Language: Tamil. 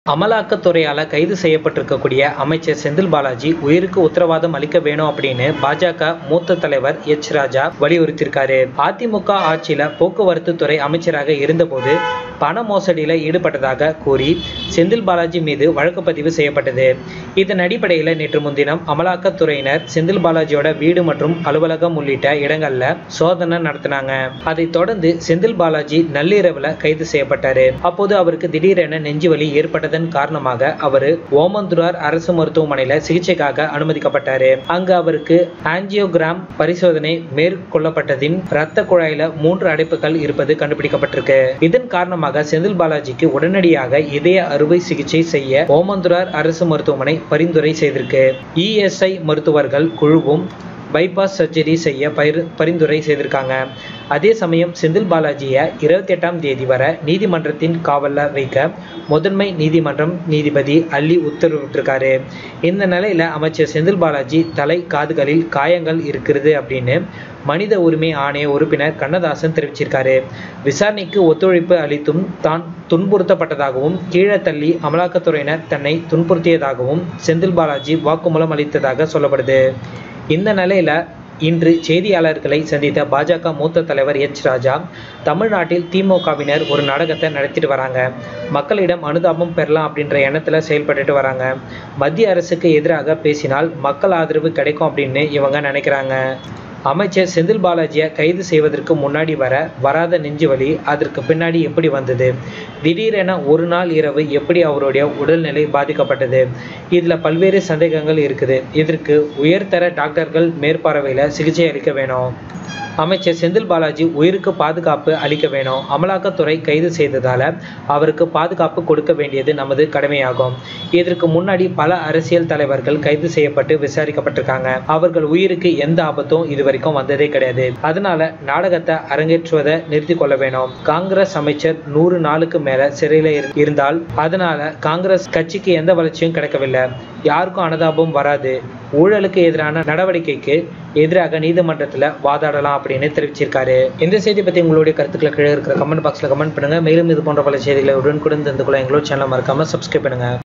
அமலாக்கத்துறையால கைது செய்யப்பட்டிருக்கக்கூடிய அமைச்சர் செந்தில் பாலாஜி உயிருக்கு உத்தரவாதம் அளிக்க வேணும் அப்படின்னு பாஜக மூத்த தலைவர் எச் ராஜா வலியுறுத்தியிருக்காரு அதிமுக ஆட்சியில போக்குவரத்து துறை அமைச்சராக இருந்தபோது பண மோசடியில ஈடுபட்டதாக கூறி செந்தில் பாலாஜி மீது வழக்கு பதிவு செய்யப்பட்டது இதன் அடிப்படையில் நேற்று முன்தினம் அமலாக்கத்துறையினர் செந்தில் பாலாஜியோட வீடு மற்றும் அலுவலகம் உள்ளிட்ட இடங்கள்ல சோதனை நடத்தினாங்க அதைத் தொடர்ந்து செந்தில் பாலாஜி நள்ளிரவுல கைது செய்யப்பட்டாரு அப்போது அவருக்கு திடீரென நெஞ்சுவலி ஏற்பட்டதன் காரணமாக அவரு ஓமந்துரார் அரசு மருத்துவமனையில சிகிச்சைக்காக அனுமதிக்கப்பட்டாரு அங்கு அவருக்கு ஆஞ்சியோகிராம் பரிசோதனை மேற்கொள்ளப்பட்டதின் இரத்த குழாயில மூன்று அடைப்புகள் இருப்பது கண்டுபிடிக்கப்பட்டிருக்கு இதன் காரணமாக செந்தில் பாலாஜிக்கு உடனடியாக இதய அறுவை சிகிச்சை செய்ய ஓமந்துரார் அரசு மருத்துவமனை பரிந்துரை செய்திருக்கு இஎஸ்ஐ மருத்துவர்கள் குழுவும் பைபாஸ் சர்ஜரி செய்ய பரி பரிந்துரை செய்திருக்காங்க அதே சமயம் செந்தில் பாலாஜியை இருபத்தி எட்டாம் தேதி வரை நீதிமன்றத்தின் காவல்ல வைக்க முதன்மை நீதிமன்றம் நீதிபதி அள்ளி உத்தரவிட்டிருக்காரு இந்த நிலையில அமைச்சர் செந்தில் பாலாஜி தலை காதுகளில் காயங்கள் இருக்கிறது அப்படின்னு மனித உரிமை ஆணைய உறுப்பினர் கண்ணதாசன் தெரிவிச்சிருக்காரு விசாரணைக்கு ஒத்துழைப்பு அளித்தும் தான் துன்புறுத்தப்பட்டதாகவும் கீழே தள்ளி அமலாக்கத்துறையினர் தன்னை துன்புறுத்தியதாகவும் செந்தில் பாலாஜி வாக்குமூலம் அளித்ததாக சொல்லப்படுது இந்த நிலையில இன்று செய்தியாளர்களை சந்தித்த பாஜக மூத்த தலைவர் எச் ராஜா தமிழ்நாட்டில் திமுகவினர் ஒரு நாடகத்தை நடத்திட்டு வராங்க மக்களிடம் அனுதாபம் பெறலாம் அப்படின்ற எண்ணத்தில் செயல்பட்டுட்டு வராங்க மத்திய அரசுக்கு எதிராக பேசினால் மக்கள் ஆதரவு கிடைக்கும் அப்படின்னு இவங்க நினைக்கிறாங்க அமைச்சர் செந்தில் பாலாஜியை கைது செய்வதற்கு முன்னாடி வர வராத நெஞ்சுவலி அதற்கு பின்னாடி எப்படி வந்தது திடீரென ஒரு நாள் இரவு எப்படி அவருடைய உடல்நிலை பாதிக்கப்பட்டது இதில் பல்வேறு சந்தேகங்கள் இருக்குது இதற்கு உயர்தர டாக்டர்கள் மேற்பார்வையில் சிகிச்சை அளிக்க வேணும் அமைச்சர் செந்தில் பாலாஜி உயிருக்கு பாதுகாப்பு அளிக்க வேணும் அமலாக்கத்துறை கைது செய்ததால அவருக்கு பாதுகாப்பு கொடுக்க வேண்டியது நமது கடமையாகும் இதற்கு முன்னாடி பல அரசியல் தலைவர்கள் கைது செய்யப்பட்டு விசாரிக்கப்பட்டிருக்காங்க அவர்கள் உயிருக்கு எந்த ஆபத்தும் இதுவரைக்கும் வந்ததே கிடையாது அதனால நாடகத்தை அரங்கேற்றுவதை நிறுத்தி கொள்ள வேணும் காங்கிரஸ் அமைச்சர் நூறு நாளுக்கு மேல சிறையில இருந்தால் அதனால காங்கிரஸ் கட்சிக்கு எந்த வளர்ச்சியும் கிடைக்கவில்லை யாருக்கும் அனுதாபம் வராது ஊழலுக்கு எதிரான நடவடிக்கைக்கு எதிராக நீதிமன்றத்தில் வாதாடலாம் அப்படின்னு தெரிவிச்சிருக்காரு இந்த செய்தி பற்றி உங்களுடைய கருத்துக்களை கீழே இருக்கிற கமெண்ட் பாக்ஸில் கமெண்ட் பண்ணுங்க மேலும் இது போன்ற பல செய்திகளை உடனுக்குடன் தெரிந்து கொள்ள எங்களோட சேனலை மறக்காம சப்ஸ்கிரைப் பண்ணுங்க